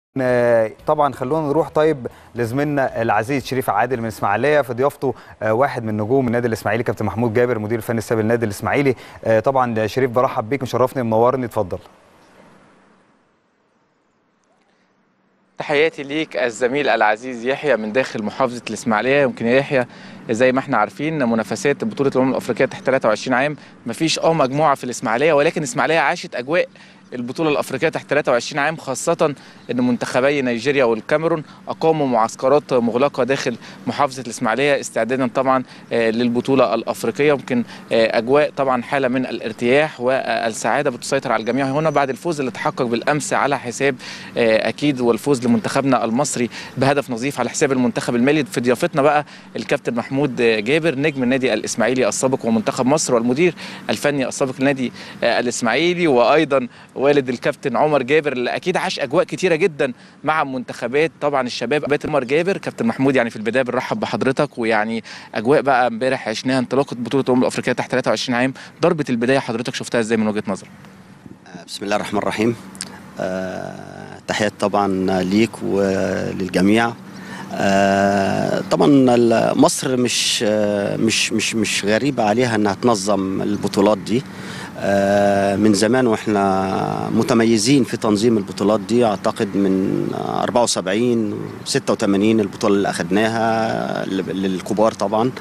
آه، طبعا خلونا نروح طيب لزميلنا العزيز شريف عادل من اسماعيليه في ضيافته آه، واحد من نجوم النادي الاسماعيلي كابتن محمود جابر مدير الفني السابق للنادي الاسماعيلي آه، طبعا شريف برحب بيك مشرفني منورني اتفضل تحياتي ليك الزميل العزيز يحيى من داخل محافظه الاسماعيليه يمكن يا يحيى زي ما احنا عارفين منافسات بطوله الامم الافريقيه تحت 23 عام مفيش اه مجموعه في الاسماعيليه ولكن الاسماعيليه عاشت اجواء البطوله الافريقيه تحت 23 عام خاصه ان منتخبي نيجيريا والكاميرون اقاموا معسكرات مغلقه داخل محافظه الاسماعيليه استعدادا طبعا آه، للبطوله الافريقيه يمكن آه، اجواء طبعا حاله من الارتياح والسعاده بتسيطر على الجميع هنا بعد الفوز اللي تحقق بالامس على حساب آه، اكيد والفوز لمنتخبنا المصري بهدف نظيف على حساب المنتخب المالي في ضيافتنا بقى الكابتن محمود جابر نجم النادي الاسماعيلي السابق ومنتخب مصر والمدير الفني السابق للنادي آه، الاسماعيلي وايضا والد الكابتن عمر جابر اللي اكيد عاش اجواء كتيره جدا مع منتخبات طبعا الشباب بيت عمر جابر كابتن محمود يعني في البدايه بنرحب بحضرتك ويعني اجواء بقى امبارح عشناها انطلاقه بطوله الامم الافريقيه تحت 23 عام ضربه البدايه حضرتك شفتها ازاي من وجهه نظرك بسم الله الرحمن الرحيم آه، تحيات طبعا ليك وللجميع آه، طبعا ال- مصر مش آه، مش مش مش غريبه عليها انها تنظم البطولات دي آه، من زمان واحنا متميزين في تنظيم البطولات دي اعتقد من 74 86 البطوله اللي اخذناها للكبار طبعا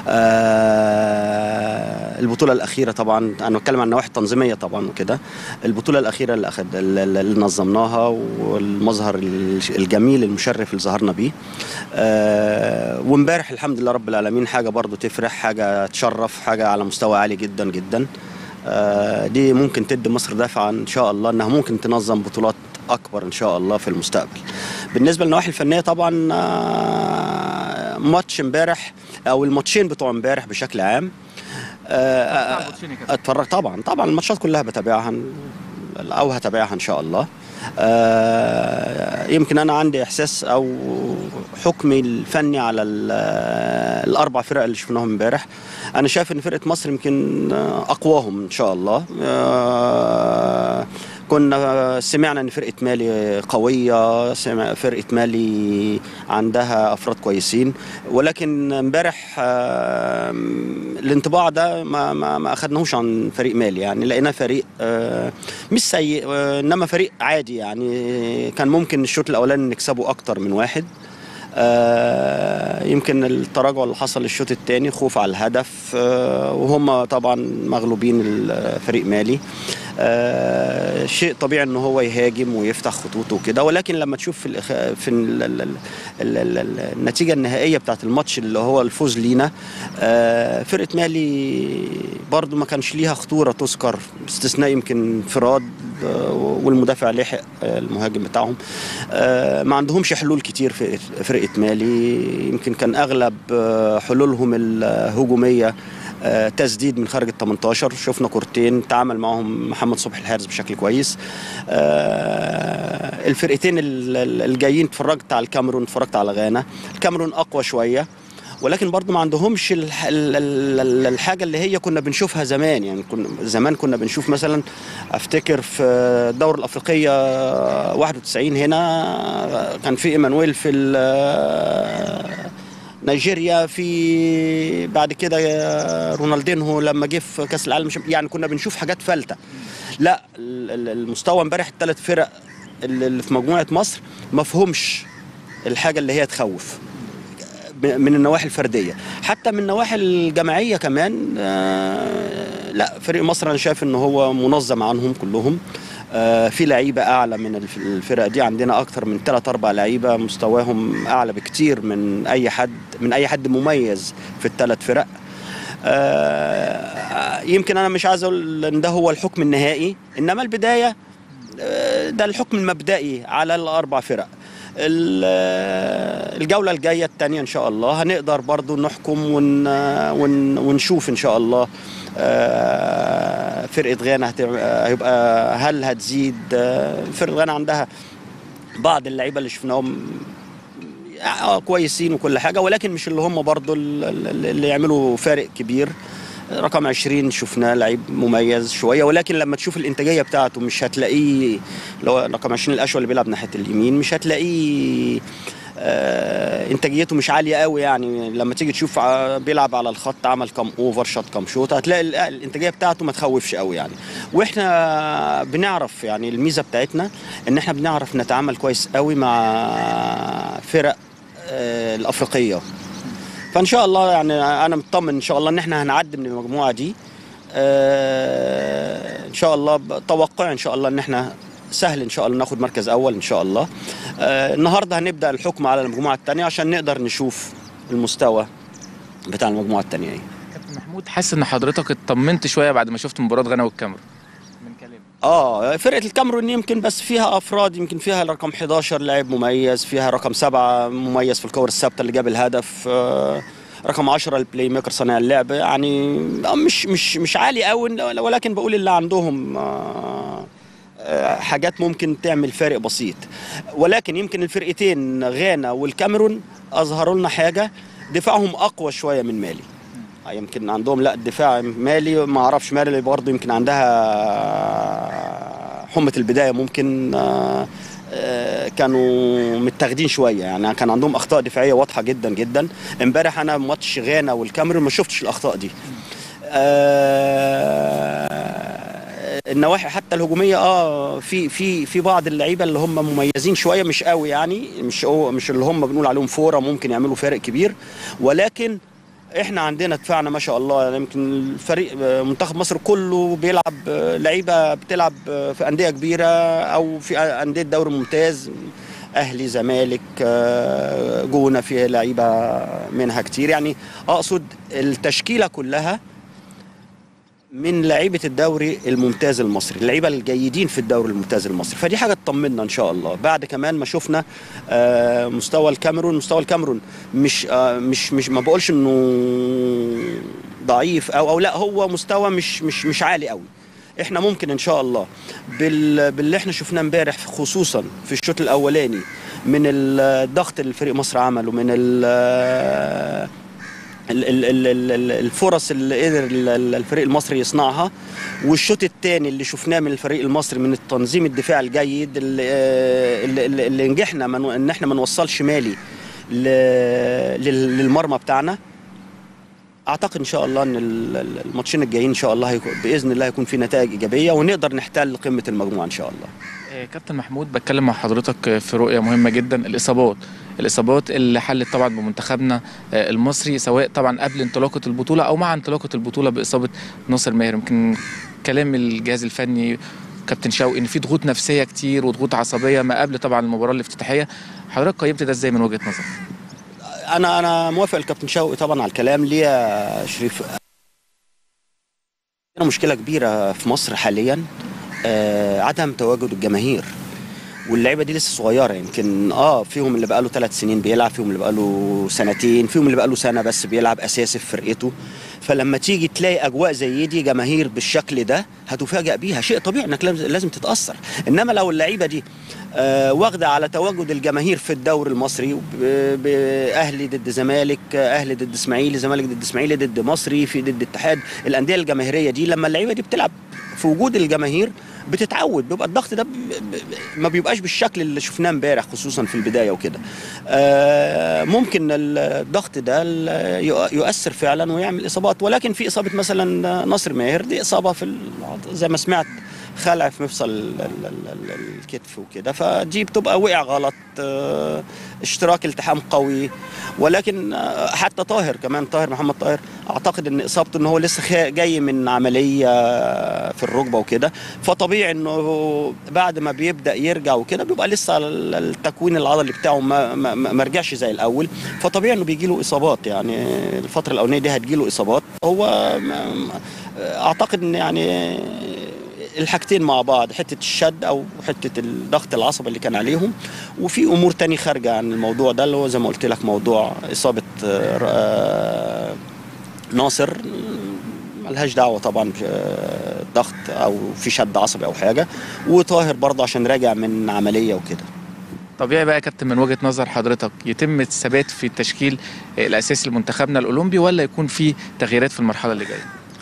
آه، البطوله الاخيره طبعا انا بتكلم عن نواحي تنظيميه طبعا وكده البطوله الاخيره اللي اخذ اللي نظمناها والمظهر الجميل المشرف اللي ظهرنا بيه آه، وامبارح الحمد لله رب العالمين حاجه برضو تفرح حاجه تشرف حاجه على مستوى عالي جدا جدا آه، دي ممكن تدي مصر دفعه ان شاء الله انها ممكن تنظم بطولات اكبر ان شاء الله في المستقبل بالنسبه للنواحي الفنيه طبعا آه، ماتش امبارح او الماتشين بتوع امبارح بشكل عام آه، اتفرج طبعا طبعا الماتشات كلها بتابعها او هتابعها ان شاء الله آه، يمكن انا عندي احساس او حكمي الفني على ال- الاربع فرق اللي شفناهم امبارح انا شايف ان فرقه مصر يمكن آه، اقواهم ان شاء الله آه، كنا سمعنا ان فرقه مالي قويه سمع فرقه مالي عندها افراد كويسين ولكن امبارح آه، الانطباع ده ما ما, ما اخدناهوش عن فريق مالي يعني لقينا فريق آه، مش سيء آه، انما فريق عادي يعني كان ممكن الشوط الاولاني نكسبه اكتر من واحد آه، يمكن التراجع اللي حصل الشوط الثاني خوف على الهدف آه، وهم طبعا مغلوبين الفريق مالي آه، شيء طبيعي ان هو يهاجم ويفتح خطوطه وكده ولكن لما تشوف في, الإخ... في ال... ال... ال... ال... ال... ال... النتيجه النهائيه بتاعت الماتش اللي هو الفوز لينا آه، فرقه مالي برضو ما كانش ليها خطوره تذكر باستثناء يمكن انفراد آه، والمدافع لحق آه، المهاجم بتاعهم آه، ما عندهمش حلول كتير في فرقه مالي يمكن كان اغلب آه، حلولهم الهجوميه آه، تسديد من خارج ال 18 شفنا كورتين تعامل معهم محمد صبحي الحارس بشكل كويس آه، الفرقتين ال- ال- الجايين اتفرجت على الكاميرون اتفرجت على غانا الكاميرون اقوى شويه ولكن برضو ما عندهمش الح- ال- ال- ال- الحاجه اللي هي كنا بنشوفها زمان يعني كنا زمان كنا بنشوف مثلا افتكر في الدوره الافريقيه 91 هنا كان في ايمانويل في ال- نيجيريا في بعد كده رونالدينهو لما جه في كاس العالم مش- يعني كنا بنشوف حاجات فلتة لا ال- ال- المستوى امبارح الثلاث فرق اللي اللي في مجموعه مصر ما فهمش الحاجه اللي هي تخوف من النواحي الفرديه حتى من النواحي الجماعيه كمان آه، لا فريق مصر انا شايف ان هو منظم عنهم كلهم آه، في لعيبه اعلى من الف- الفرق دي عندنا اكتر من ثلاث اربع لعيبه مستواهم اعلى بكتير من اي حد من اي حد مميز في الثلاث فرق آه، يمكن انا مش عايز اقول ان ده هو الحكم النهائي انما البدايه آه، ده الحكم المبدئي على الاربع فرق ال- آه، الجوله الجايه الثانيه ان شاء الله هنقدر برضو نحكم ون ون ونشوف ان شاء الله آه، فرقه غانا هتع- هيبقى هل هتزيد آه، فرقه غانا عندها بعض اللعيبه اللي شفناهم اه كويسين وكل حاجه ولكن مش اللي هم برضو ال- ال- اللي يعملوا فارق كبير رقم 20 شفناه لعيب مميز شويه ولكن لما تشوف الانتاجيه بتاعته مش هتلاقيه لو رقم 20 الاشول اللي بيلعب ناحيه اليمين مش هتلاقيه آه انتاجيته مش عاليه قوي يعني لما تيجي تشوف ع- بيلعب على الخط عمل كام اوفر شوت كام شوت هتلاقي ال- الانتاجيه بتاعته ما تخوفش قوي يعني واحنا بنعرف يعني الميزه بتاعتنا ان احنا بنعرف نتعامل كويس قوي مع فرق آه الافريقيه فان شاء الله يعني انا مطمن ان شاء الله ان احنا هنعدي من المجموعه دي آه، ان شاء الله ب- توقع ان شاء الله ان احنا سهل ان شاء الله ناخد مركز اول ان شاء الله آه، النهارده هنبدا الحكم على المجموعه الثانيه عشان نقدر نشوف المستوى بتاع المجموعه الثانيه ايه كابتن محمود حاسس ان حضرتك اطمنت شويه بعد ما شفت مباراه غانا والكاميرون من كلامك اه فرقه الكاميرون يمكن بس فيها افراد يمكن فيها رقم 11 لاعب مميز فيها رقم سبعة مميز في الكور الثابته اللي جاب الهدف آه رقم 10 البلاي ميكر صانع اللعب يعني آه، مش مش مش عالي قوي ولكن بقول اللي عندهم آه آه، حاجات ممكن تعمل فارق بسيط ولكن يمكن الفرقتين غانا والكاميرون اظهروا لنا حاجه دفاعهم اقوى شويه من مالي يمكن عندهم لا الدفاع مالي ما اعرفش مالي برضه يمكن عندها حمة البداية ممكن آه، آه، كانوا متاخدين شويه يعني كان عندهم اخطاء دفاعيه واضحه جدا جدا امبارح انا ماتش غانا والكاميرون ما شفتش الاخطاء دي آه، النواحي حتى الهجوميه اه في في في بعض اللعيبه اللي هم مميزين شويه مش قوي يعني مش هو مش اللي هم بنقول عليهم فوره ممكن يعملوا فارق كبير ولكن احنا عندنا دفاعنا ما شاء الله يعني يمكن الفريق آه، منتخب مصر كله بيلعب آه، لعيبه بتلعب آه، في انديه كبيره او في انديه دوري ممتاز اهلي زمالك آه، جونه فيها لعيبه منها كتير يعني اقصد التشكيله كلها من لعيبه الدوري الممتاز المصري اللعيبه الجيدين في الدوري الممتاز المصري فدي حاجه تطمنا ان شاء الله بعد كمان ما شفنا آه، مستوى الكاميرون مستوى الكاميرون مش آه، مش مش ما بقولش انه ضعيف او او لا هو مستوى مش مش مش عالي قوي احنا ممكن ان شاء الله بال باللي احنا شفناه امبارح خصوصا في الشوط الاولاني من الضغط اللي فريق مصر عمله من ال ال- ال- ال- ال- ال- الفرص اللي قدر ال- ال- الفريق المصري يصنعها والشوط الثاني اللي شفناه من الفريق المصري من التنظيم الدفاعي الجيد اللي, آه، اللي, اللي- اللي نجحنا من ان احنا ما نوصلش مالي ل- لل- للمرمى بتاعنا اعتقد ان شاء الله ان ال- ال- الماتشين الجايين ان شاء الله هيكون باذن الله هيكون في نتائج ايجابيه ونقدر نحتل قمه المجموعه ان شاء الله آه، كابتن محمود بتكلم مع حضرتك في رؤيه مهمه جدا الاصابات الاصابات اللي حلت طبعا بمنتخبنا آه، المصري سواء طبعا قبل انطلاقه البطوله او مع انطلاقه البطوله باصابه ناصر ماهر يمكن كلام الجهاز الفني كابتن شوقي ان في ضغوط نفسيه كتير وضغوط عصبيه ما قبل طبعا المباراه الافتتاحيه حضرتك قيمت ده ازاي من وجهه نظرك؟ انا انا موافق الكابتن شوقي طبعا على الكلام ليه يا شريف عندنا مشكله كبيره في مصر حاليا آه عدم تواجد الجماهير واللعيبه دي لسه صغيره يمكن اه فيهم اللي بقاله ثلاث سنين بيلعب فيهم اللي بقاله سنتين فيهم اللي بقاله سنه بس بيلعب اساسي في فرقته فلما تيجي تلاقي اجواء زي دي جماهير بالشكل ده هتفاجئ بيها شيء طبيعي انك لازم لازم تتاثر انما لو اللعيبه دي آه واخده على تواجد الجماهير في الدوري المصري ب- ب- اهلي ضد زمالك آه، اهلي ضد اسماعيلي زمالك ضد اسماعيلي ضد مصري في ضد اتحاد الانديه الجماهيريه دي لما اللعيبه دي بتلعب في وجود الجماهير بتتعود بيبقى الضغط ده ب- ب- ما بيبقاش بالشكل اللي شفناه امبارح خصوصا في البدايه وكده آه، ممكن الضغط ده ال- يؤ- يؤثر فعلا ويعمل اصابات ولكن في اصابه مثلا ناصر ماهر دي اصابه في العض- زي ما سمعت خلع في مفصل ال- ال- ال- ال- الكتف وكده فدي بتبقى وقع غلط آه، اشتراك التحام قوي ولكن آه، حتى طاهر كمان طاهر محمد طاهر اعتقد ان اصابته ان هو لسه خا- جاي من عمليه في الركبه وكده فطبيعي انه بعد ما بيبدا يرجع وكده بيبقى لسه ال- التكوين العضلي بتاعه ما ما, ما ما رجعش زي الاول فطبيعي انه بيجي له اصابات يعني الفتره الاولانيه دي هتجي له اصابات هو ما- ما- اعتقد ان يعني الحاجتين مع بعض حته الشد او حته الضغط العصبي اللي كان عليهم وفي امور تاني خارجه عن الموضوع ده اللي هو زي ما قلت لك موضوع اصابه آه، آه، ناصر ملهاش دعوه طبعا بضغط او في شد عصبي او حاجه وطاهر برضه عشان راجع من عمليه وكده طبيعي بقى يا كابتن من وجهه نظر حضرتك يتم الثبات في التشكيل الاساسي لمنتخبنا الاولمبي ولا يكون في تغييرات في المرحله اللي جايه؟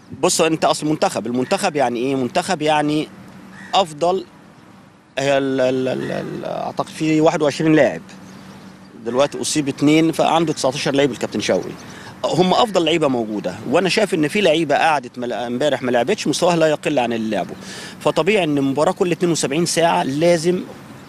بص انت اصل منتخب المنتخب يعني ايه منتخب يعني افضل هي ال- ال- ال- ال- اعتقد في 21 لاعب دلوقتي اصيب اثنين فعنده 19 لعيب الكابتن شوقي هم افضل لعيبه موجوده وانا شايف ان في لعيبه قعدت مل- امبارح ما لعبتش مستواها لا يقل عن اللي لعبه فطبيعي ان مباراه كل 72 ساعه لازم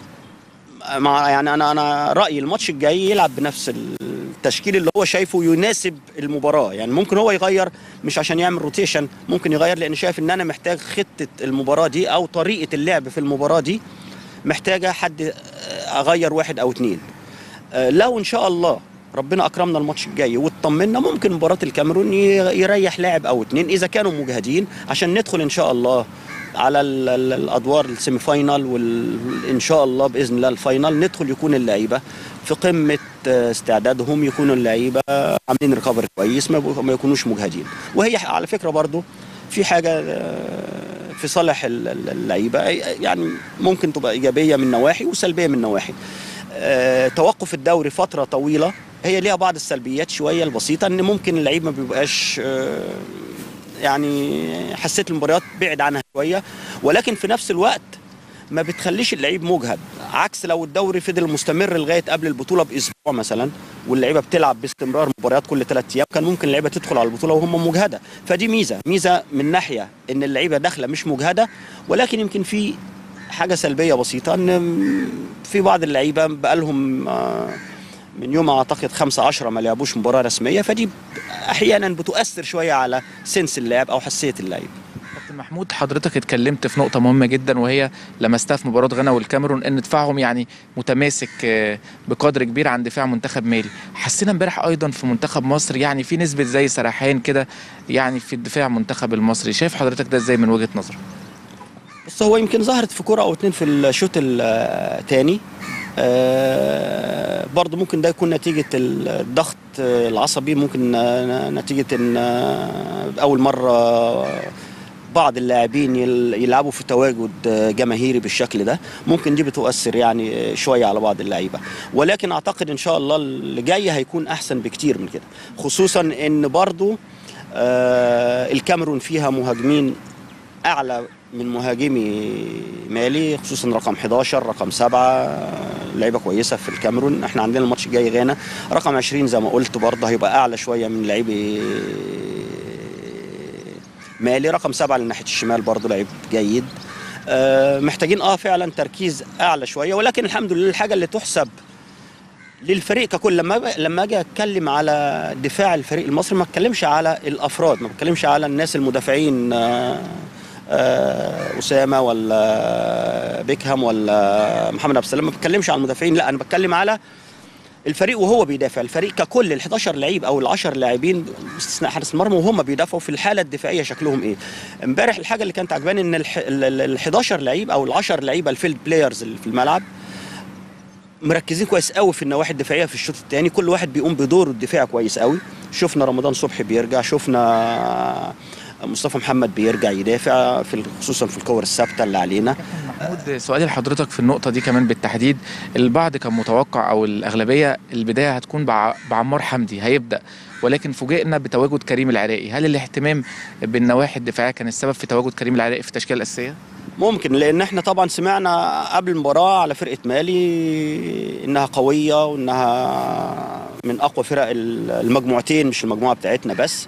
مع يعني انا انا رايي الماتش الجاي يلعب بنفس التشكيل اللي هو شايفه يناسب المباراه يعني ممكن هو يغير مش عشان يعمل روتيشن ممكن يغير لان شايف ان انا محتاج خطه المباراه دي او طريقه اللعب في المباراه دي محتاجه حد اغير واحد او اتنين آه، لو ان شاء الله ربنا اكرمنا الماتش الجاي واطمنا ممكن مباراه الكاميرون ي- يريح لاعب او اتنين اذا كانوا مجهدين عشان ندخل ان شاء الله على ال- ال- الادوار السيمي فاينال وان شاء الله باذن الله الفاينال ندخل يكون اللعيبه في قمه آه، استعدادهم يكونوا اللعيبه عاملين ريكفري كويس ما يبقوا- ما يكونوش مجهدين وهي على فكره برضو في حاجه آه، في صالح ال- ال- اللعيبه يعني ممكن تبقى ايجابيه من نواحي وسلبيه من نواحي آه، توقف الدوري فتره طويله هي ليها بعض السلبيات شويه البسيطه ان ممكن اللعيب ما بيبقاش آه، يعني حسيت المباريات بعد عنها شويه ولكن في نفس الوقت ما بتخليش اللعيب مجهد عكس لو الدوري فضل مستمر لغايه قبل البطوله باسبوع مثلا واللعيبه بتلعب باستمرار مباريات كل ثلاث ايام كان ممكن اللعيبه تدخل على البطوله وهم مجهده فدي ميزه ميزه من ناحيه ان اللعيبه داخله مش مجهده ولكن يمكن في حاجه سلبيه بسيطه ان في بعض اللعيبه بقالهم آه، من يوم اعتقد 5 10 ما لعبوش مباراه رسميه فدي احيانا بتؤثر شويه على سنس اللاعب او حساسيه اللعيب كابتن محمود حضرتك اتكلمت في نقطة مهمة جدا وهي لمستها في مباراة غانا والكاميرون ان دفاعهم يعني متماسك آه، بقدر كبير عن دفاع منتخب مالي حسينا امبارح ايضا في منتخب مصر يعني في نسبة زي سرحان كده يعني في الدفاع المنتخب المصري شايف حضرتك ده ازاي من وجهة نظرك بس هو يمكن ظهرت في كرة او اتنين في الشوط الثاني آه برضه ممكن ده يكون نتيجة الضغط العصبي ممكن آه، نتيجة ان آه، اول مرة بعض اللاعبين يل- يلعبوا في تواجد آه، جماهيري بالشكل ده ممكن دي بتؤثر يعني شوية على بعض اللعيبة ولكن اعتقد ان شاء الله اللي جاي هيكون احسن بكتير من كده خصوصا ان برضه آه الكاميرون فيها مهاجمين اعلى من مهاجمي مالي خصوصا رقم 11 رقم 7 لعيبه كويسه في الكاميرون احنا عندنا الماتش الجاي غانا رقم 20 زي ما قلت برضه هيبقى اعلى شويه من لعيبه مالي رقم 7 لناحيه الشمال برضه لعيب جيد آه، محتاجين اه فعلا تركيز اعلى شويه ولكن الحمد لله الحاجه اللي تحسب للفريق ككل لما ب- لما اجي اتكلم على دفاع الفريق المصري ما اتكلمش على الافراد ما بتكلمش على الناس المدافعين آه، آه، اسامه ولا بيكهام ولا محمد عبد السلام ما بتكلمش على المدافعين لا انا بتكلم على الفريق وهو بيدافع الفريق ككل ال 11 لعيب او ال 10 لاعبين باستثناء حارس المرمى وهم بيدافعوا في الحاله الدفاعيه شكلهم ايه امبارح الحاجه اللي كانت عجباني ان ال 11 لعيب او ال 10 لعيبه الفيلد بلايرز اللي في الملعب مركزين كويس قوي في النواحي الدفاعيه في الشوط الثاني كل واحد بيقوم بدوره الدفاعي كويس قوي شفنا رمضان صبحي بيرجع شفنا مصطفى محمد بيرجع يدافع في خصوصا في الكور الثابته اللي علينا محمود سؤالي لحضرتك في النقطة دي كمان بالتحديد البعض كان متوقع أو الأغلبية البداية هتكون بع- بعمار حمدي هيبدأ ولكن فوجئنا بتواجد كريم العراقي هل الاهتمام بالنواحي الدفاعية كان السبب في تواجد كريم العراقي في التشكيلة الأساسية؟ ممكن لان احنا طبعا سمعنا قبل المباراه على فرقه مالي انها قويه وانها من اقوى فرق المجموعتين مش المجموعه بتاعتنا بس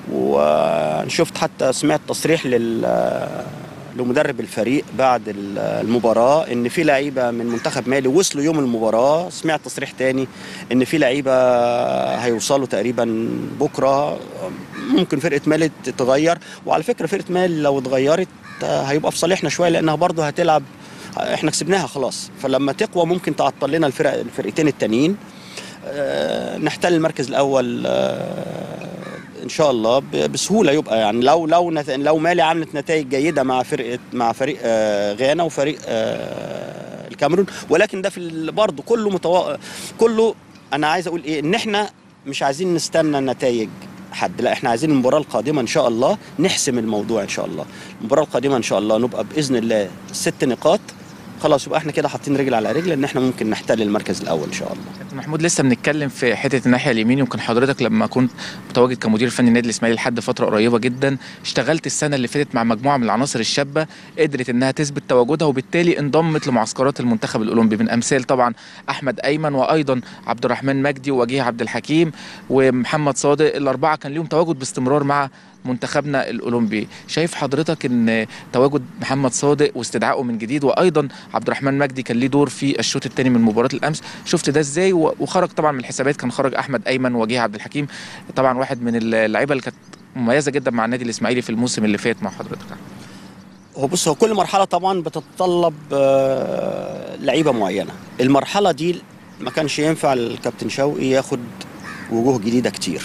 وشفت حتى سمعت تصريح لل لمدرب الفريق بعد المباراة ان في لعيبة من منتخب مالي وصلوا يوم المباراة سمعت تصريح تاني ان في لعيبة هيوصلوا تقريبا بكرة ممكن فرقة مالي تتغير وعلى فكرة فرقة مالي لو اتغيرت هيبقى في صالحنا شوية لانها برضه هتلعب احنا كسبناها خلاص فلما تقوى ممكن تعطل لنا الفرق الفرقتين التانيين أه نحتل المركز الاول أه ان شاء الله بسهوله يبقى يعني لو لو نت... لو مالي عملت نتائج جيده مع فرقه مع فريق آه غانا وفريق آه الكاميرون ولكن ده في برضه كله متوا... كله انا عايز اقول ايه ان احنا مش عايزين نستنى نتائج حد لا احنا عايزين المباراه القادمه ان شاء الله نحسم الموضوع ان شاء الله المباراه القادمه ان شاء الله نبقى باذن الله ست نقاط خلاص يبقى احنا كده حاطين رجل على رجل ان احنا ممكن نحتل المركز الاول ان شاء الله كابتن محمود لسه بنتكلم في حته الناحيه اليمين يمكن حضرتك لما كنت متواجد كمدير فني النادي الاسماعيلي لحد فتره قريبه جدا اشتغلت السنه اللي فاتت مع مجموعه من العناصر الشابه قدرت انها تثبت تواجدها وبالتالي انضمت لمعسكرات المنتخب الاولمبي من امثال طبعا احمد ايمن وايضا عبد الرحمن مجدي ووجيه عبد الحكيم ومحمد صادق الاربعه كان ليهم تواجد باستمرار مع منتخبنا الاولمبي شايف حضرتك ان تواجد محمد صادق واستدعائه من جديد وايضا عبد الرحمن مجدي كان ليه دور في الشوط الثاني من مباراه الامس شفت ده ازاي و- وخرج طبعا من الحسابات كان خرج احمد ايمن وجيه عبد الحكيم طبعا واحد من اللعيبه اللي كانت مميزه جدا مع النادي الاسماعيلي في الموسم اللي فات مع حضرتك هو بص هو كل مرحله طبعا بتتطلب آه، لعيبه معينه المرحله دي ما كانش ينفع الكابتن شوقي ياخد وجوه جديده كتير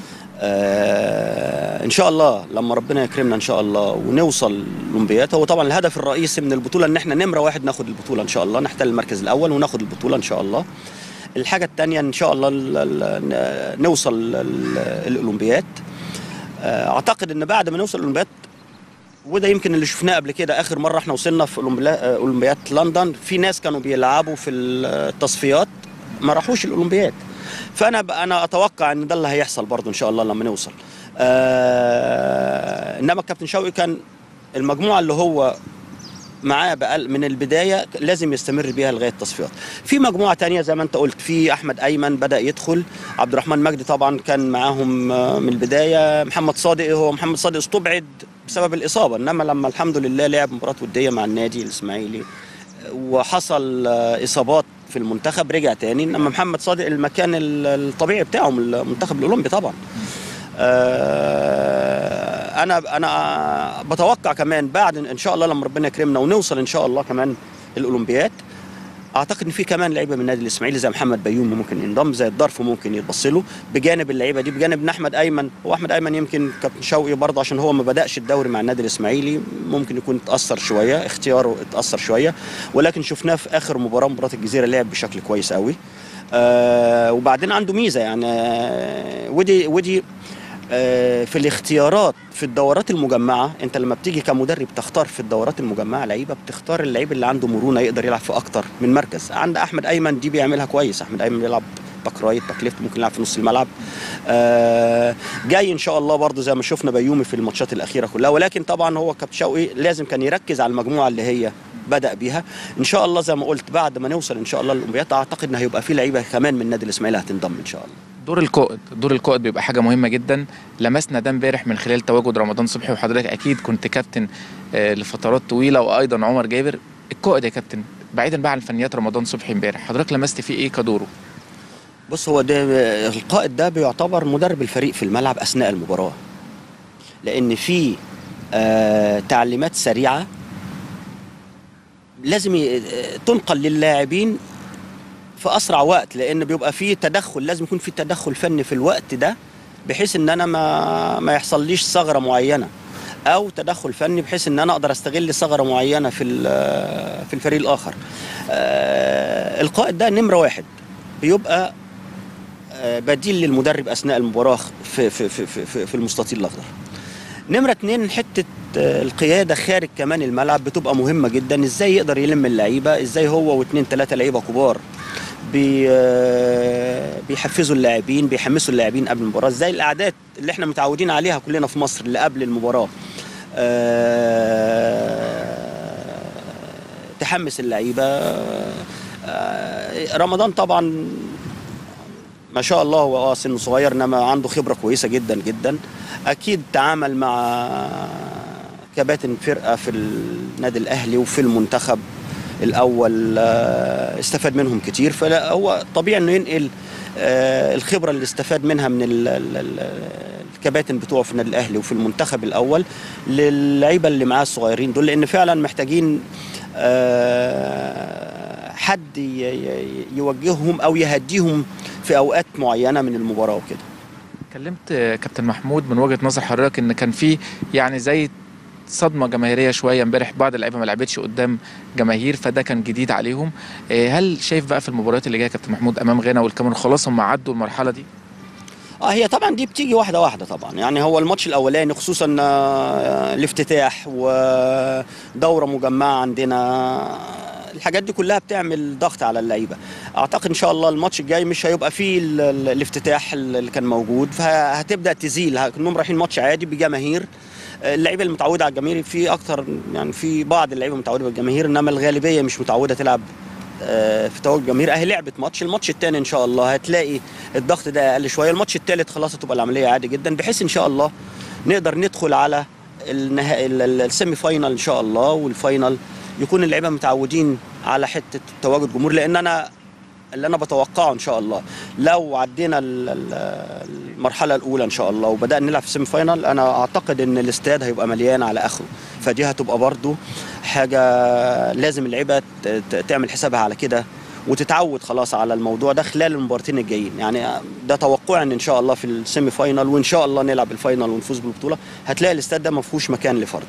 آه ان شاء الله لما ربنا يكرمنا ان شاء الله ونوصل الاولمبياد هو طبعا الهدف الرئيسي من البطوله ان احنا نمره واحد ناخد البطوله ان شاء الله نحتل المركز الاول وناخد البطوله ان شاء الله الحاجه الثانيه ان شاء الله ال- ال- نوصل ال- الاولمبياد آه، اعتقد ان بعد ما نوصل الاولمبياد وده يمكن اللي شفناه قبل كده اخر مره احنا وصلنا في أولمبلا- آه، اولمبياد لندن في ناس كانوا بيلعبوا في التصفيات ما راحوش الاولمبياد فانا ب- انا اتوقع ان ده اللي هيحصل برضه ان شاء الله لما نوصل آه انما الكابتن شوقي كان المجموعه اللي هو معاه بقال من البدايه لازم يستمر بيها لغايه التصفيات. في مجموعه تانية زي ما انت قلت في احمد ايمن بدا يدخل، عبد الرحمن مجدي طبعا كان معاهم آه، من البدايه، محمد صادق هو محمد صادق استبعد بسبب الاصابه انما لما الحمد لله لعب مباراه وديه مع النادي الاسماعيلي آه، وحصل آه، اصابات في المنتخب رجع تاني انما محمد صادق المكان ال- الطبيعي بتاعه من المنتخب الاولمبي طبعا. آه، انا انا بتوقع كمان بعد ان شاء الله لما ربنا يكرمنا ونوصل ان شاء الله كمان الاولمبياد اعتقد ان في كمان لعيبه من النادي الاسماعيلي زي محمد بيومي ممكن ينضم زي الظرف ممكن يتبص له بجانب اللعيبه دي بجانب ان احمد ايمن هو احمد ايمن يمكن كابتن شوقي برضه عشان هو ما بداش الدوري مع النادي الاسماعيلي ممكن يكون اتاثر شويه اختياره اتاثر شويه ولكن شفناه في اخر مباراه مباراه الجزيره لعب بشكل كويس قوي آه وبعدين عنده ميزه يعني آه ودي ودي آه، في الاختيارات في الدورات المجمعه انت لما بتيجي كمدرب تختار في الدورات المجمعه لعيبه بتختار اللعيب اللي عنده مرونه يقدر يلعب في اكتر من مركز عند احمد ايمن دي بيعملها كويس احمد ايمن بيلعب باك رايت باك ليفت ممكن يلعب في نص الملعب آه جاي ان شاء الله برضو زي ما شفنا بيومي في الماتشات الاخيره كلها ولكن طبعا هو كابتن شوقي لازم كان يركز على المجموعه اللي هي بدا بيها ان شاء الله زي ما قلت بعد ما نوصل ان شاء الله الاولمبياد اعتقد ان هيبقى في لعيبه كمان من النادي الاسماعيلي هتنضم ان شاء الله دور القائد دور القائد بيبقى حاجه مهمه جدا لمسنا ده امبارح من خلال تواجد رمضان صبحي وحضرتك اكيد كنت كابتن آه، لفترات طويله وايضا عمر جابر القائد يا كابتن بعيدا بقى عن فنيات رمضان صبحي امبارح حضرتك لمست فيه ايه كدوره بص هو ده القائد ده بيعتبر مدرب الفريق في الملعب اثناء المباراه لان في آه تعليمات سريعه لازم ي- تنقل للاعبين في اسرع وقت لان بيبقى في تدخل لازم يكون في تدخل فني في الوقت ده بحيث ان انا ما ما يحصليش ثغره معينه او تدخل فني بحيث ان انا اقدر استغل ثغره معينه في ال- في الفريق الاخر آه، القائد ده نمره واحد بيبقى آه، بديل للمدرب اثناء المباراه في في في في, في, في المستطيل الاخضر نمره اتنين حته آه، القياده خارج كمان الملعب بتبقى مهمه جدا ازاي يقدر يلم اللعيبه ازاي هو واثنين ثلاثه لعيبه كبار بي آه، بيحفزوا اللاعبين بيحمسوا اللاعبين قبل المباراه ازاي الاعداد اللي احنا متعودين عليها كلنا في مصر اللي قبل المباراه آه، تحمس اللعيبه آه، رمضان طبعا ما شاء الله هو اه سنه صغير انما عنده خبره كويسه جدا جدا اكيد تعامل مع كباتن فرقه في النادي الاهلي وفي المنتخب الاول آه، استفاد منهم كتير فلا هو طبيعي انه ينقل آه، الخبره اللي استفاد منها من ال- ال- ال- الكباتن بتوعه في النادي الاهلي وفي المنتخب الاول للعيبه اللي معاه الصغيرين دول لان فعلا محتاجين آه، حد ي- ي- يوجههم او يهديهم في اوقات معينه من المباراه وكده كلمت آه، كابتن محمود من وجهه نظر حضرتك ان كان في يعني زي صدمه جماهيريه شويه امبارح بعض اللعيبه ما لعبتش قدام جماهير فده كان جديد عليهم آه، هل شايف بقى في المباريات اللي جايه كابتن محمود امام غانا والكاميرون خلاص هم عدوا المرحله دي اه هي طبعا دي بتيجي واحده واحده طبعا يعني هو الماتش الاولاني خصوصا آه، الافتتاح ودوره مجمعه عندنا الحاجات دي كلها بتعمل ضغط على اللعيبه اعتقد ان شاء الله الماتش الجاي مش هيبقى فيه ال- ال- الافتتاح اللي كان موجود فهتبدا تزيل كانهم رايحين ماتش عادي بجماهير اللعيبه المتعوده على الجماهير في اكتر يعني في بعض اللعيبه متعوده بالجماهير انما الغالبيه مش متعوده تلعب آه، في تواجد الجماهير اهي لعبه ماتش الماتش الثاني ان شاء الله هتلاقي الضغط ده اقل شويه الماتش الثالث خلاص هتبقى العمليه عادي جدا بحيث ان شاء الله نقدر ندخل على النهائي ال- ال- السيمي فاينال ان شاء الله والفاينال يكون اللعيبه متعودين على حته تواجد جمهور لان انا اللي انا بتوقعه ان شاء الله لو عدينا ال- ال- المرحله الاولى ان شاء الله وبدانا نلعب في السيمي فاينال انا اعتقد ان الاستاد هيبقى مليان على اخره فدي هتبقى برضو حاجه لازم اللعيبه ت- ت- تعمل حسابها على كده وتتعود خلاص على الموضوع ده خلال المباراتين الجايين يعني ده توقعي ان ان شاء الله في السيمي فاينال وان شاء الله نلعب الفاينال ونفوز بالبطوله هتلاقي الاستاد ده ما فيهوش مكان لفرد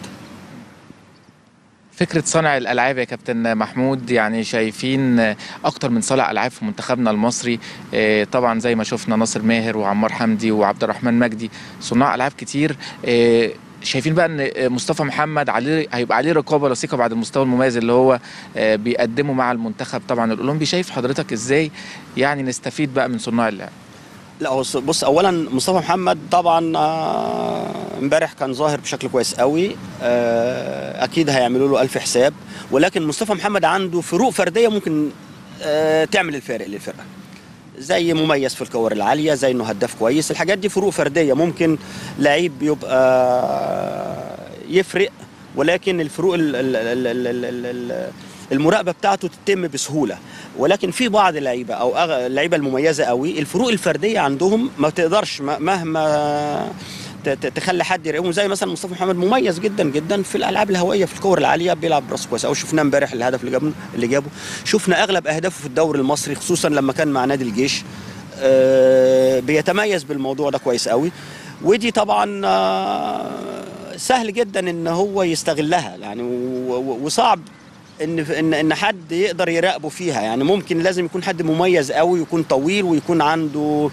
فكرة صنع الألعاب يا كابتن محمود يعني شايفين أكتر من صانع ألعاب في منتخبنا المصري آه، طبعا زي ما شفنا ناصر ماهر وعمار حمدي وعبد الرحمن مجدي صناع ألعاب كتير آه، شايفين بقى ان مصطفى محمد عليه هيبقى عليه رقابه لصيقه بعد المستوى المميز اللي هو آه، بيقدمه مع المنتخب طبعا الاولمبي شايف حضرتك ازاي يعني نستفيد بقى من صناع اللعب لا هو ص- بص اولا مصطفى محمد طبعا آه، امبارح كان ظاهر بشكل كويس قوي آه، اكيد هيعملوا له الف حساب ولكن مصطفى محمد عنده فروق فرديه ممكن آه، تعمل الفارق للفرقه زي مميز في الكور العاليه زي انه هداف كويس الحاجات دي فروق فرديه ممكن لعيب يبقى يفرق ولكن الفروق ال- ال- ال- ال- ال- ال- ال- المراقبه بتاعته تتم بسهوله ولكن في بعض اللعيبه او أغ- اللعيبه المميزه قوي الفروق الفرديه عندهم ما تقدرش م- مهما ت- ت- تخلي حد يراقبهم زي مثلا مصطفى محمد مميز جدا جدا في الالعاب الهوائيه في الكور العاليه بيلعب براس كويس او شفناه امبارح الهدف اللي جابه اللي جابه شفنا اغلب اهدافه في الدوري المصري خصوصا لما كان مع نادي الجيش آه، بيتميز بالموضوع ده كويس قوي ودي طبعا آه، سهل جدا ان هو يستغلها يعني و- و- وصعب ان ان ان حد يقدر يراقبه فيها يعني ممكن لازم يكون حد مميز قوي يكون طويل ويكون عنده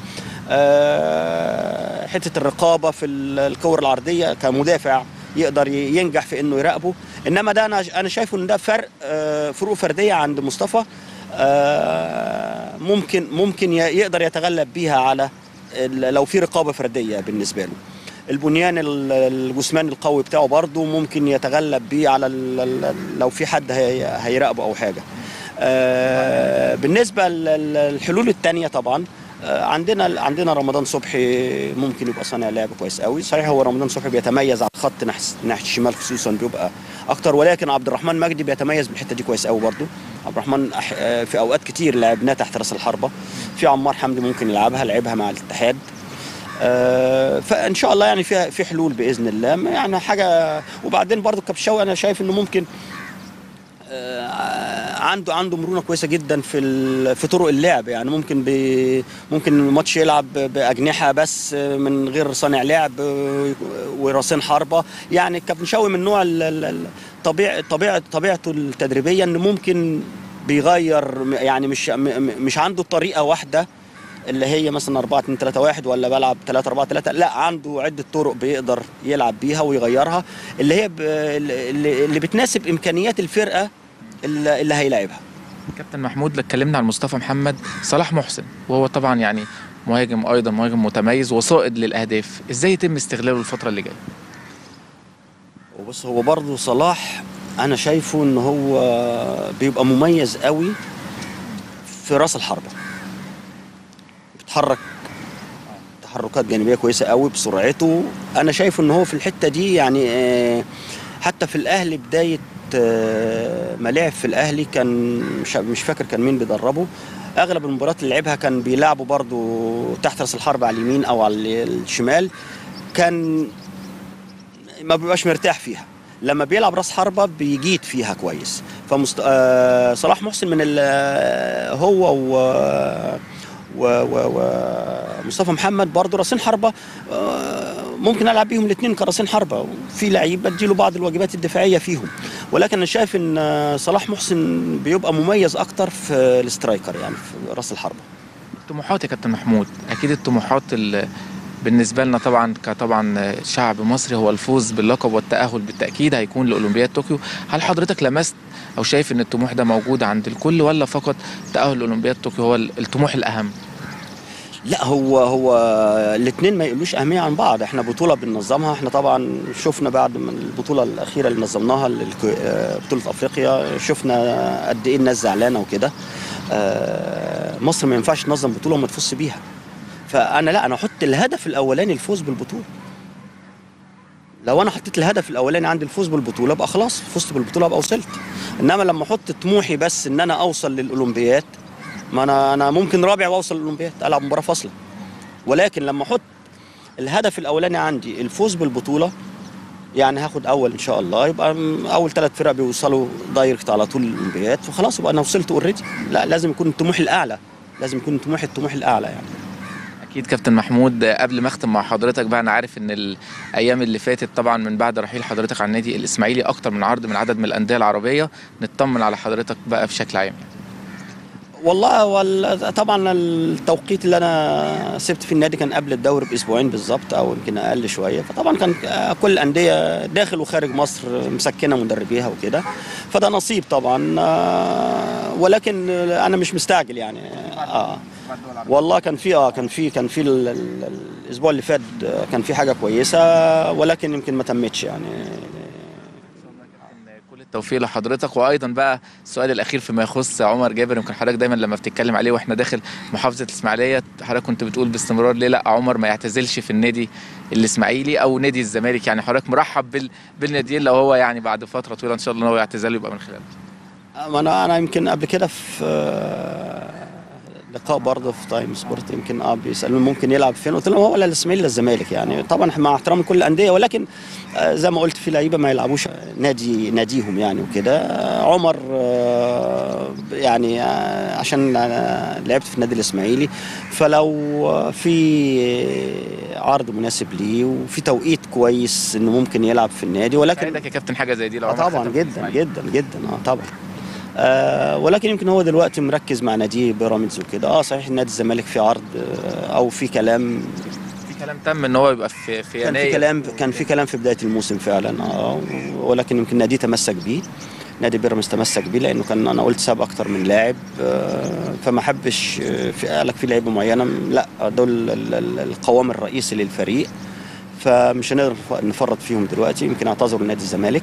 آه، حته الرقابه في ال- الكور العرضيه كمدافع يقدر ي- ينجح في انه يراقبه انما ده انا انا شايفه ان ده فرق آه، فروق فرديه عند مصطفى آه، ممكن ممكن ي- يقدر يتغلب بيها على ال- لو في رقابه فرديه بالنسبه له البنيان ال- الجسماني القوي بتاعه برضه ممكن يتغلب بيه على ال- ال- لو في حد هي- هيراقبه او حاجه آه، بالنسبه للحلول الثانيه طبعا آه، عندنا عندنا رمضان صبحي ممكن يبقى صانع لعب كويس قوي صحيح هو رمضان صبحي بيتميز على الخط ناحيه ناحيه الشمال خصوصا بيبقى اكتر ولكن عبد الرحمن مجدي بيتميز بالحته دي كويس قوي برضه عبد الرحمن أح- آه، في اوقات كتير لعبناه تحت راس الحربه في عمار حمدي ممكن يلعبها لعبها مع الاتحاد آه، فان شاء الله يعني في في حلول باذن الله يعني حاجه وبعدين برضو كابتن انا شايف انه ممكن آه، عنده عنده مرونه كويسه جدا في ال- في طرق اللعب يعني ممكن ب ممكن الماتش يلعب باجنحه بس آه، من غير صانع لعب آه، وراسين حربه يعني كابتن شوقي من نوع ال- ال- ال- طبيعه طبيعه طبيعته التدريبيه انه ممكن بيغير م- يعني مش م- م- مش عنده طريقه واحده اللي هي مثلا 4 2 3 1 ولا بلعب 3 4 3 لا عنده عده طرق بيقدر يلعب بيها ويغيرها اللي هي ب... اللي, اللي بتناسب امكانيات الفرقه اللي, اللي هيلاعبها كابتن محمود لو اتكلمنا عن مصطفى محمد صلاح محسن وهو طبعا يعني مهاجم ايضا مهاجم متميز وصائد للاهداف ازاي يتم استغلاله الفتره اللي جايه وبص هو برضه صلاح انا شايفه ان هو بيبقى مميز قوي في راس الحربه بيتحرك تحركات جانبيه كويسه قوي بسرعته انا شايفه ان هو في الحته دي يعني آه، حتى في الاهلي بدايه آه، ما لعب في الاهلي كان مش مش فاكر كان مين بيدربه اغلب المباريات اللي لعبها كان بيلعبوا برضو تحت راس الحرب على اليمين او على الشمال كان ما بيبقاش مرتاح فيها لما بيلعب راس حربه بيجيد فيها كويس فمست... آه صلاح محسن من ال... آه، هو و و و ومصطفى محمد برضه راسين حربه آه، ممكن العب بيهم الاثنين كراسين حربه وفي لعيب بديله بعض الواجبات الدفاعيه فيهم ولكن انا شايف ان آه، صلاح محسن بيبقى مميز اكتر في الاسترايكر يعني في راس الحربه طموحات يا كابتن محمود اكيد الطموحات ال- بالنسبه لنا طبعا كطبعا شعب مصري هو الفوز باللقب والتاهل بالتاكيد هيكون لاولمبياد طوكيو هل حضرتك لمست او شايف ان الطموح ده موجود عند الكل ولا فقط تاهل لاولمبياد طوكيو هو الطموح الاهم لا هو هو الاثنين ما يقولوش اهميه عن بعض احنا بطوله بننظمها احنا طبعا شفنا بعد من البطوله الاخيره اللي نظمناها الك- آه، بطوله افريقيا شفنا قد ايه الناس زعلانه وكده آه، مصر ما ينفعش تنظم بطوله وما تفوزش بيها فانا لا انا احط الهدف الاولاني الفوز بالبطوله لو انا حطيت الهدف الاولاني عندي الفوز بالبطوله ابقى خلاص فزت بالبطوله ابقى وصلت انما لما احط طموحي بس ان انا اوصل للاولمبياد ما انا انا ممكن رابع واوصل للاولمبياد العب مباراه فاصله ولكن لما احط الهدف الاولاني عندي الفوز بالبطوله يعني هاخد اول ان شاء الله يبقى م- اول ثلاث فرق بيوصلوا دايركت على طول الاولمبياد فخلاص يبقى انا وصلت اوريدي لا لازم يكون الطموح الاعلى لازم يكون طموح الطموح الاعلى يعني اكيد كابتن محمود قبل ما اختم مع حضرتك بقى انا عارف ان الايام اللي فاتت طبعا من بعد رحيل حضرتك عن النادي الاسماعيلي اكتر من عرض من عدد من الانديه العربيه نطمن على حضرتك بقى بشكل عام والله وال... طبعا التوقيت اللي انا سبت في النادي كان قبل الدوري باسبوعين بالظبط او يمكن اقل شويه فطبعا كان كل الانديه داخل وخارج مصر مسكنه مدربيها وكده فده نصيب طبعا آه، ولكن انا مش مستعجل يعني اه والله كان في اه كان في كان في ال- ال- الاسبوع اللي فات آه، كان في حاجه كويسه ولكن يمكن ما تمتش يعني كل التوفيق لحضرتك وايضا بقى السؤال الاخير فيما يخص عمر جابر يمكن حضرتك دايما لما بتتكلم عليه واحنا داخل محافظه الاسماعيليه حضرتك كنت بتقول باستمرار ليه لا عمر ما يعتزلش في النادي الاسماعيلي او نادي الزمالك يعني حضرتك مرحب بال... بالناديين لو هو يعني بعد فتره طويله ان شاء الله ان هو يعتزل يبقى من خلاله ما انا انا يمكن قبل كده في آه، لقاء برضه في تايم سبورت يمكن اه بيسالوني ممكن يلعب فين قلت لهم هو ولا الاسماعيلي ولا الزمالك يعني طبعا مع احترام كل الانديه ولكن آه، زي ما قلت في لعيبه ما يلعبوش نادي ناديهم يعني وكده آه، عمر آه، يعني آه، عشان أنا لعبت في النادي الاسماعيلي فلو آه، في عرض مناسب ليه وفي توقيت كويس انه ممكن يلعب في النادي ولكن سعيدك يا كابتن حاجه زي دي لو آه عمر طبعا ختم في جدا الإسماعيلي. جدا جدا اه طبعا آه ولكن يمكن هو دلوقتي مركز مع ناديه بيراميدز وكده اه صحيح نادي الزمالك في عرض آه او في كلام في كلام تم ان هو يبقى في في كان في يناير كلام كان في كلام في بدايه الموسم فعلا اه ولكن يمكن ناديه تمسك بيه نادي بيراميدز تمسك بيه لانه كان انا قلت ساب اكتر من لاعب آه، فما حبش آه، في قال لك في لعيبه معينه لا دول ال- ال- القوام الرئيسي للفريق فمش هنقدر نفرط فيهم دلوقتي يمكن اعتذروا نادي الزمالك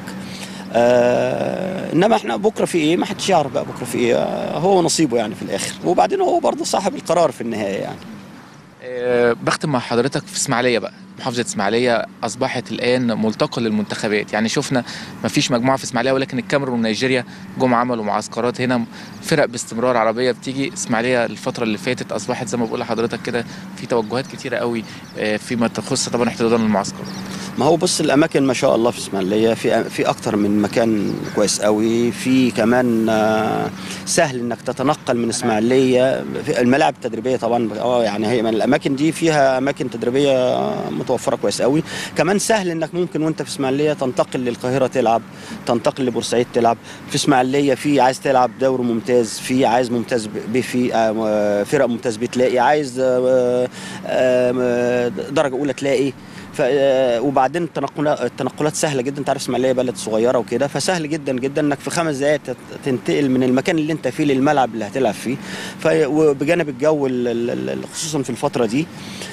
آه انما احنا بكره في ايه ما حدش يعرف بقى بكره في ايه آه هو نصيبه يعني في الاخر وبعدين هو برضه صاحب القرار في النهايه يعني آه، بختم مع حضرتك في اسماعيليه بقى محافظه اسماعيليه اصبحت الان ملتقى للمنتخبات يعني شفنا ما فيش مجموعه في اسماعيليه ولكن الكاميرون ونيجيريا جم عملوا معسكرات هنا فرق باستمرار عربيه بتيجي اسماعيليه الفتره اللي فاتت اصبحت زي ما بقول لحضرتك كده في توجهات كتيره قوي آه، فيما تخص طبعا احتضان المعسكرات ما هو بص الاماكن ما شاء الله في اسماعيليه في في اكتر من مكان كويس قوي في كمان آه، سهل انك تتنقل من اسماعيليه في الملاعب التدريبيه طبعا اه يعني هي من الاماكن دي فيها اماكن تدريبيه متوفره كويس قوي كمان سهل انك ممكن وانت في اسماعيليه تنتقل للقاهره تلعب تنتقل لبورسعيد تلعب في اسماعيليه في عايز تلعب دوري ممتاز في عايز ممتاز ب في آه، فرق ممتاز بتلاقي عايز آه، آه، درجه اولى تلاقي ف آه، وبعدين التنقلات التنقلات سهله جدا انت عارف اسماعيليه بلد صغيره وكده فسهل جدا جدا انك في خمس دقائق تت- تنتقل من المكان اللي انت فيه للملعب اللي هتلعب فيه ف وبجانب الجو ال- ال- ال- خصوصا في الفتره دي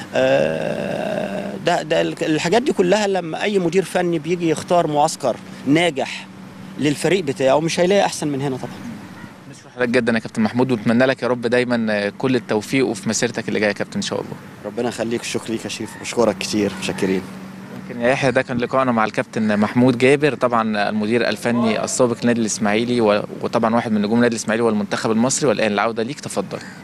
آه، ده ده ال- الحاجات دي كلها لما اي مدير فني بيجي يختار معسكر ناجح للفريق بتاعه مش هيلاقي احسن من هنا طبعا نشكر حضرتك جدا يا كابتن محمود ونتمنى لك يا رب دايما آه، كل التوفيق وفي مسيرتك اللي جايه يا كابتن ان شاء الله ربنا يخليك الشكر ليك يا شريف بشكرك كتير متشكرين يمكن يا يحيى ده كان لقائنا مع الكابتن محمود جابر طبعا المدير الفني السابق للنادي الاسماعيلي و- وطبعا واحد من نجوم النادي الاسماعيلي والمنتخب المصري والان العوده ليك تفضل